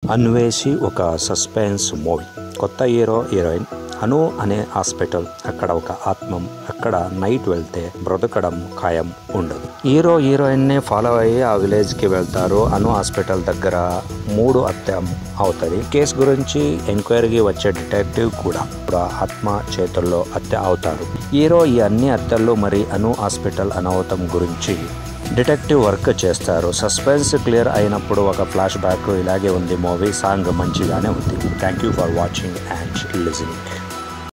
అన్వేషి ఒక suspense movie కొత్త hero heroine Anu అనే హాస్పిటల్ అక్కడ ఒక ఆత్మం అక్కడ నైట్ వెళ్తే బ్రతకడం ఖాయం ఉండదు హీరో హీరోయిన్ ని ఫాలో అయ్యి ఆ విలేజ్ కి వెళ్తారు అను హాస్పిటల్ దగ్గర మూడు హత్య అవుతుంది కేసు గురించి ఎంక్వైరీకి వచ్చే డిటెక్టివ్ కూడా ఇప్పుడు ఆ ఆత్మ చేతుల్లో హత్య అవుతారు హీరో ఈ అన్ని హత్యలు మరి అను హాస్పిటల్ అనాహుతం గురించి డిటెక్టివ్ వర్క్ చేస్తారు సస్పెన్స్ క్లియర్ అయినప్పుడు ఒక ఫ్లాష్ బ్యాక్ ఇలాగే ఉంది మూవీ సాంగ్ మంచిగానే ఉంది thank you for watching and listening